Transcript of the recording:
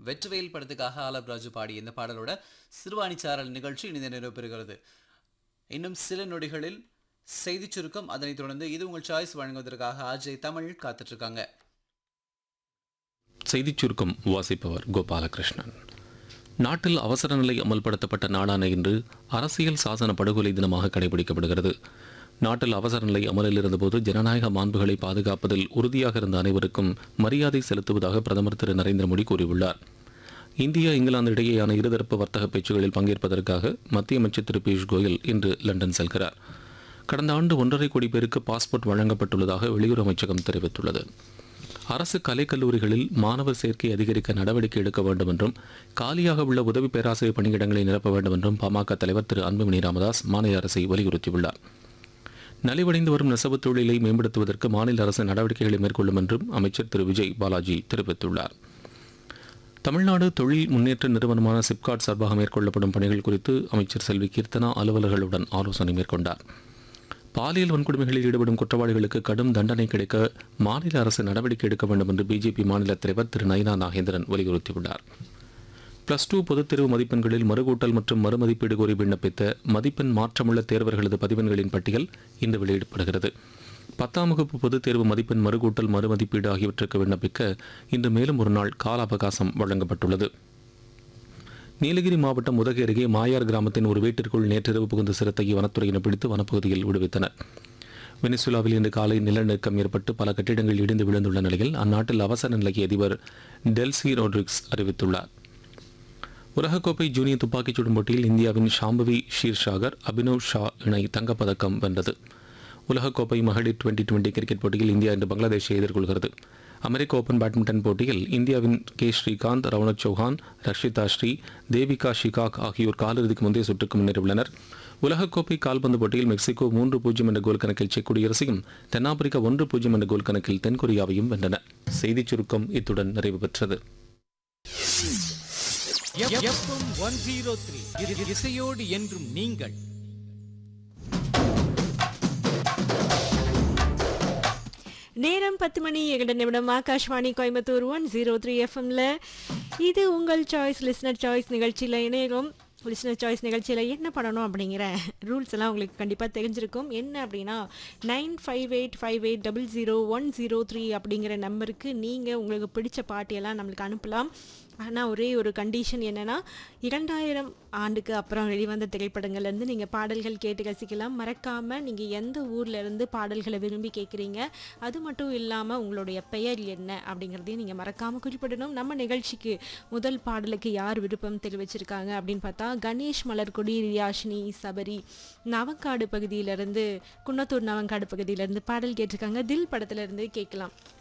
வெற்றிவேல் படத்துக்காக ஆலப் ராஜு பாடிய இந்த பாடலோட சிறுவாணி சாரல் நிகழ்ச்சி இனித நிறைவு பெறுகிறது இன்னும் சில நொடிகளில் செய்திச் சுருக்கம் அதனைத் தொடர்ந்து இது உங்கள் சாய்ஸ் வழங்குவதற்காக அஜய் தமிழ் காத்துட்டு இருக்காங்க செய்திச் சுருக்கம் வாசிப்பவர் கோபாலகிருஷ்ணன் நாட்டில் அவசர நிலை அமல்படுத்தப்பட்ட நாளான இன்று அரசியல் சாசன படுகொலை தினமாக கடைபிடிக்கப்படுகிறது நாட்டில் அவசர நிலை அமலில் இருந்தபோது ஜனநாயக மாண்புகளை பாதுகாப்பதில் உறுதியாக இருந்த அனைவருக்கும் மரியாதை செலுத்துவதாக பிரதமர் திரு நரேந்திர மோடி கூறியுள்ளார் இந்தியா இங்கிலாந்து இடையேயான இருதரப்பு வர்த்தக பேச்சுகளில் பங்கேற்பதற்காக மத்திய அமைச்சர் திரு பியூஷ் கோயல் இன்று லண்டன் செல்கிறார் கடந்த ஆண்டு ஒன்றரை கோடி பேருக்கு பாஸ்போர்ட் வழங்கப்பட்டுள்ளதாக வெளியுறவு அமைச்சகம் தெரிவித்துள்ளது அரசு கலைக்கல்லூரிகளில் மாணவர் சேர்க்கை அதிகரிக்க நடவடிக்கை எடுக்க வேண்டும் என்றும் காலியாக உள்ள உதவி பேராசிரியர் பணியிடங்களை நிரப்ப வேண்டும் என்றும் பாமக தலைவர் திரு அன்புமணி ராமதாஸ் மாநில அரசை வலியுறுத்தியுள்ளார் நலிவடைந்து வரும் நெசவுத் தொழிலை மேம்படுத்துவதற்கு மாநில அரசு நடவடிக்கைகளை மேற்கொள்ளும் என்றும் அமைச்சர் திரு விஜய் பாலாஜி தெரிவித்துள்ளார் தமிழ்நாடு தொழில் முன்னேற்ற நிறுவனமான சிப்காட் சார்பாக மேற்கொள்ளப்படும் பணிகள் குறித்து அமைச்சர் செல்வி கீர்த்தனா அலுவலர்களுடன் ஆலோசனை மேற்கொண்டார் பாலியல் வன்கொடுமைகளில் ஈடுபடும் குற்றவாளிகளுக்கு கடும் தண்டனை கிடைக்க மாநில அரசு நடவடிக்கை எடுக்க வேண்டும் என்று பிஜேபி மாநில தலைவர் திரு நயினா நாகேந்திரன் வலியுறுத்தியுள்ளார் பிளஸ் டூ பொதுத் தேர்வு மதிப்பெண்களில் மறுகூட்டல் மற்றும் மறுமதிப்பீடு கோரி விண்ணப்பித்த மதிப்பெண் மாற்றமுள்ள தேர்வர்களது பதிவெண்களின் பட்டியல் இன்று வெளியிடப்படுகிறது பத்தாம் வகுப்பு பொதுத் தேர்வு மதிப்பெண் மறுகூட்டல் மறுமதிப்பீடு ஆகியவற்றுக்கு விண்ணப்பிக்க இன்று மேலும் ஒரு நாள் கால அவகாசம் வழங்கப்பட்டுள்ளது நீலகிரி மாவட்டம் உதகை அருகே மாயார் கிராமத்தின் ஒரு வீட்டிற்குள் நேற்றிரவு புகுந்த சிறுத்தையை வனத்துறையினர் பிடித்து வனப்பகுதியில் விடுவித்தனர் வெனிசுலாவில் இன்று காலை நிலநடுக்கம் ஏற்பட்டு பல கட்டிடங்கள் இடிந்து விழுந்துள்ள நிலையில் அந்நாட்டில் அவசர நிலையை அதிபர் டெல்சி ரோட்ரிக்ஸ் அறிவித்துள்ளார் உலகக்கோப்பை ஜூனியர் துப்பாக்கிச் சுடும் போட்டியில் இந்தியாவின் ஷாம்பவி ஷீர்ஷாகர் அபினவ் ஷா இணை தங்கப்பதக்கம் வென்றது உலகக்கோப்பை மகளிர் டுவெண்டி டுவெண்டி கிரிக்கெட் போட்டியில் இந்தியா இன்று பங்களாதேஷை எதிர்கொள்கிறது அமெரிக்க ஓபன் பேட்மிண்டன் போட்டியில் இந்தியாவின் கே ஸ்ரீகாந்த் ரவுனக் சௌஹான் ரக்ஷிதா ஸ்ரீ தேவிகா ஷிகாக் ஆகியோர் காலிறுதிக்கு முந்தைய சுற்றுக்கு முன்னேறியுள்ளனர் உலகக்கோப்பை கால்பந்து போட்டியில் மெக்சிகோ மூன்று பூஜ்ஜியம் என்ற கோல் கணக்கில் செக் குடியரசையும் தென்னாப்பிரிக்கா ஒன்று பூஜ்ஜியம் என்ற கோல் கணக்கில் தென்கொரியாவையும் வென்றன செய்திச் சுருக்கம் இத்துடன் நிறைவு பெற்றது எஃப்எம் ஒன் ஜீரோ த்ரீ இசையோடு என்றும் நீங்கள் நேரம் பத்து மணி எகட நிமிடம் Akashvani Coimbatore one zero three எஃப்எம்ல இது உங்கள் சாய்ஸ் லிஸ்னர் சாய்ஸ் நிகழ்ச்சியில் இணையம் லிஸ்னர் சாய்ஸ் நிகழ்ச்சியில் என்ன பண்ணணும் அப்படிங்கிற ரூல்ஸ் எல்லாம் உங்களுக்கு கண்டிப்பாக தெரிஞ்சிருக்கும் என்ன அப்படின்னா nine five eight five eight double zero one zero three அப்படிங்கிற நம்பருக்கு நீங்கள் உங்களுக்கு பிடிச்ச பாட்டியெல்லாம் நம்மளுக்கு அனுப்பலாம் ஆனால் ஒரே ஒரு கண்டிஷன் என்னென்னா இரண்டாயிரம் ஆண்டுக்கு அப்புறம் வெளிவந்த திரைப்படங்கள்லேருந்து நீங்கள் பாடல்கள் கேட்டு ரசிக்கலாம் மறக்காமல் நீங்கள் எந்த ஊர்ல இருந்து பாடல்களை விரும்பி கேட்குறீங்க அது மட்டும் இல்லாமல் உங்களுடைய பெயர் என்ன அப்படிங்கிறதையும் நீங்கள் மறக்காமல் குறிப்பிடணும் நம்ம நிகழ்ச்சிக்கு முதல் பாடலுக்கு யார் விருப்பம் தெரிவிச்சிருக்காங்க அப்படின்னு பார்த்தா கணேஷ் மலர்கொடி ரியாஷினி சபரி நவக்காடு பகுதியிலேருந்து குன்னத்தூர் நவங்காடு பகுதியிலேருந்து பாடல் கேட்டிருக்காங்க தில் படத்துலேருந்து கேட்கலாம்